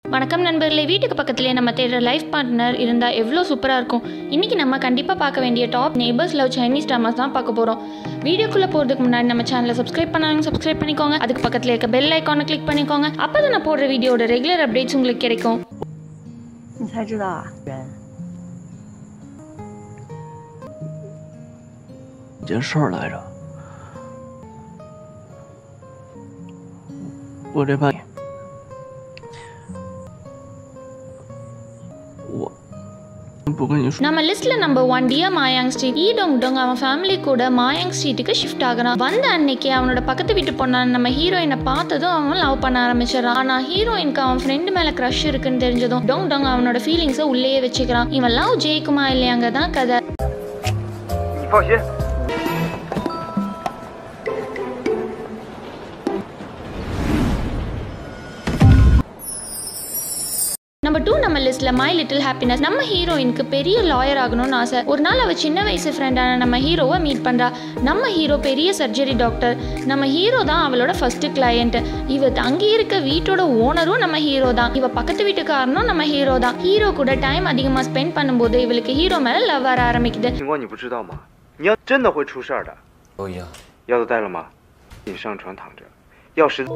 வணக்கம் நண்பர்களே வீட்டுக்கு பக்கத்துலேயே நம்ம தேடுற லைஃப் பார்ட்னர் இருந்தால் எவ்வளோ சூப்பராக இருக்கும் இன்றைக்கி நம்ம கண்டிப்பாக பார்க்க வேண்டிய top neighbours love Chinese dramas தான் பார்க்க போகிறோம் வீடியோக்குள்ளே போகிறதுக்கு முன்னாடி நம்ம சேனலை சப்ஸ்கிரைப் பண்ணாங்க சப்ஸ்கிரைப் பண்ணிக்கோங்க அதுக்கு பக்கத்தில் இருக்க பெல் ஐக்கானை கிளிக் பண்ணிக்கோங்க அப்போ தான் நான் போடுற வீடியோட ரெகுலர் அப்டேட்ஸ் உங்களுக்கு கிடைக்கும் 你才知道啊？人， 一件事儿来着。我这半夜，我不跟你说， நம்ம லிஸ்ட்டில் number one dear Mayang street Yi Dong Dong அவன் ஃபேமிலி கூட மாயாங் ஸ்ட்ரீட்டுக்கு ஷிஃப்ட் ஆகுறான் வந்த அன்னைக்கு அவனோட பக்கத்து வீட்டு பொண்ணான நம்ம ஹீரோயினை பார்த்ததும் அவன் லவ் பண்ண ஆரம்பிச்சிடறான் ஆனால் ஹீரோயினுக்கு அவன் ஃப்ரெண்டு மேலே க்ரஷ் இருக்குன்னு தெரிஞ்சதும் டோங் டோங் அவனோட ஃபீலிங்ஸை உள்ளேயே வச்சுக்கிறான் இவன் லவ் ஜெயிக்குமா இல்லையாங்க தான் கதை 你放心， நம்பர் டூ நம்ம லிஸ்ட்ல மை லிட்டில் ஹாப்பினஸ் நம்ம ஹீரோயினுக்கு பெரிய லாயர் ஆகணும்னு ஆசை ஒரு நாள் அவள் சின்ன வயசு ஃப்ரெண்டான நம்ம ஹீரோவை மீட் பண்ணுறா நம்ம ஹீரோ பெரிய சர்ஜரி டாக்டர் நம்ம ஹீரோ தான் அவளோட ஃபர்ஸ்ட் கிளையண்ட் இவ தங்கி இருக்க வீட்டோட ஓனரும் நம்ம ஹீரோ தான் இவ பக்கத்து வீட்டுக்காரனும் நம்ம ஹீரோ தான் ஹீரோ கூட டைம் அதிகமாக ஸ்பெண்ட் பண்ணும்போது இவளுக்கு ஹீரோ மேலே லவ் வர ஆரம்பிக்குது 情况你不知道吗？你要真的会出事儿的。 都一样。 药都带了吗？你上床躺着，药实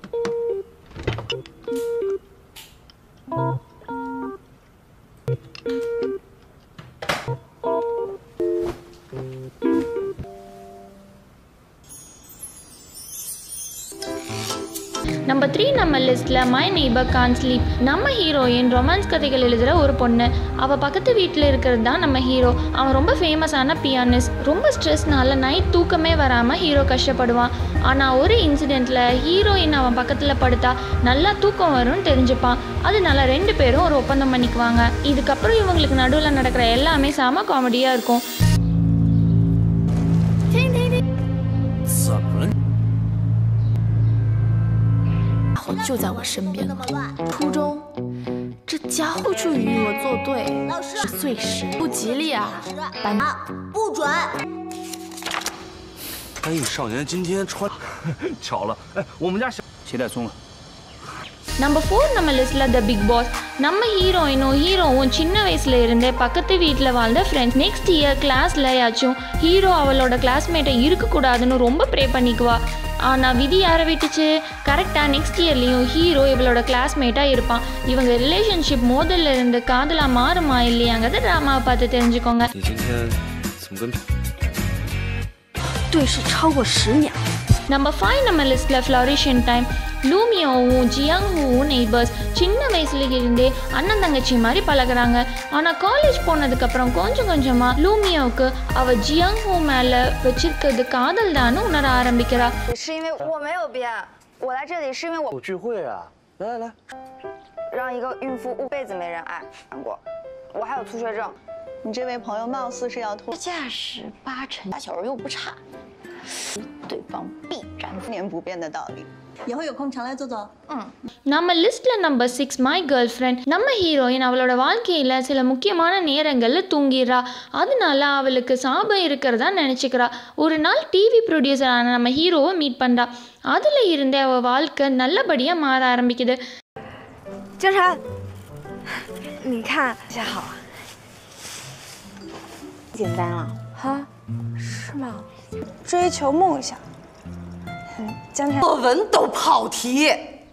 நம்பர் த்ரீ நம்ம லிஸ்ட்ல மை நெய்பர் கான் ஸ்லீப் நம்ம ஹீரோயின் ரொமான்ஸ் கதைகள் எழுதுகிற ஒரு பொண்ணு அவள் பக்கத்து வீட்டில் இருக்கிறது தான் நம்ம ஹீரோ அவன் ரொம்ப ஃபேமஸான பியானிஸ்ட் ரொம்ப ஸ்ட்ரெஸ்னால நைட் தூக்கமே வராமல் ஹீரோ கஷ்டப்படுவான் ஆனால் ஒரு இன்சிடெண்ட்டில் ஹீரோயின் அவன் பக்கத்தில் படுத்தா நல்லா தூக்கம் வரும்னு தெரிஞ்சுப்பான் அதனால ரெண்டு பேரும் ஒரு ஒப்பந்தம் பண்ணிக்குவாங்க இதுக்கப்புறம் இவங்களுக்கு நடுவில் நடக்கிற எல்லாமே செம காமெடியாக இருக்கும் 怎么了？ 伙就在我身边呢。初中，这家伙处与我作对，是碎石，不吉利啊！班不准！ 哎，少年今天穿，巧了，哎，我们家小鞋带松了。 நம்பர் ஃபோர் நம்ம லிஸ்ட்டில் த பிக் பாஸ் நம்ம ஹீரோயினும் ஹீரோவும் சின்ன வயசுல இருந்தே பக்கத்து வீட்டில் வாழ்ந்த ஃப்ரெண்ட்ஸ் நெக்ஸ்ட் இயர் கிளாஸில் யாச்சும் ஹீரோ அவளோட கிளாஸ்மேட்டை இருக்கக்கூடாதுன்னு ரொம்ப ப்ரே பண்ணிக்குவா ஆனால் விதி யாரை விட்டுச்சு கரெக்டாக நெக்ஸ்ட் இயர்லேயும் ஹீரோ இவளோட கிளாஸ்மேட்டாக இருப்பான் இவங்க ரிலேஷன்ஷிப் மோதல்ல இருந்து காதலாக மாறுமா இல்லையாங்கிறத ட்ராமாவை பார்த்து தெரிஞ்சுக்கோங்க 你今天怎么跟？ 对视超过十秒。 நம்பர் ஃபைவ் நம்ம லிஸ்ட்டில் ஃப்ளாரிஷன் டைம் லூமியோவும் ஜியாங்ஹூவும் நெய்பர்ஸ் சின்ன வயசுல இருந்தே அண்ணன் தங்கச்சி மாதிரி பழகுறாங்க ஆனால் காலேஜ் போனதுக்கப்புறம் கொஞ்சம் கொஞ்சமாக லூமியோவுக்கு அவள் ஜியாங்ஹூ மேலே வச்சிருக்கிறது காதல் தான்னு உணர ஆரம்பிக்கிறா 是因为我没有变，我来这里是因为我有聚会啊！来来来， 让一个孕妇一辈子没人爱过，我还有粗血症。 你这位朋友貌似是要脱驾驶八成，打球又不差，对方必然年不变的道理。以后有空常来坐坐。 நம்ம லிஸ்ட்டில் number six my girl friend நம்ம ஹீரோயின் அவளோட வாழ்க்கையில் சில முக்கியமான நேரங்களில் தூங்கிடுறா அதனால அவளுக்கு சாபம் இருக்கிறதா நினச்சிக்கிறா ஒரு நாள் டிவி ப்ரொடியூசரான நம்ம ஹீரோவை மீட் பண்ணுறா அதில் இருந்தே அவள் வாழ்க்கை நல்லபடியாக மாற ஆரம்பிக்குது 江晨，你看，大家好啊。简单了，哈，是吗？追求梦想，嗯，江晨， 作文都跑题。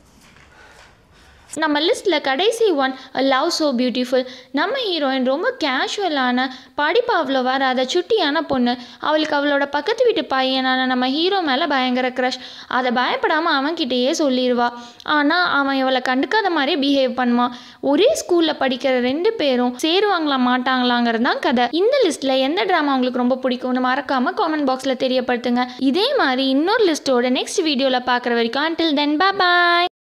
நம்ம லிஸ்ட்டில் கடைசி ஒன் லவ் ஸோ பியூட்டிஃபுல் நம்ம ஹீரோயின் ரொம்ப கேஷுவலான படிப்பு அவ்வளோ வராத சுட்டியான பொண்ணு அவளுக்கு அவளோட பக்கத்து வீட்டு பையனான நம்ம ஹீரோ மேலே பயங்கர க்ரஷ் அதை பயப்படாமல் அவன்கிட்டயே சொல்லிடுவா ஆனால் அவன் இவளை கண்டுக்காத மாதிரியே பிஹேவ் பண்ணுவான் ஒரே ஸ்கூலில் படிக்கிற ரெண்டு பேரும் சேருவாங்களா மாட்டாங்களாங்கிறது தான் கதை இந்த லிஸ்ட்டில் எந்த ட்ராமா உங்களுக்கு ரொம்ப பிடிக்கும்னு மறக்காமல் காமெண்ட் பாக்ஸில் தெரியப்படுத்துங்க இதே மாதிரி இன்னொரு லிஸ்ட்டோட நெக்ஸ்ட் வீடியோவில் பார்க்குற வரைக்கும் until then bye பாய்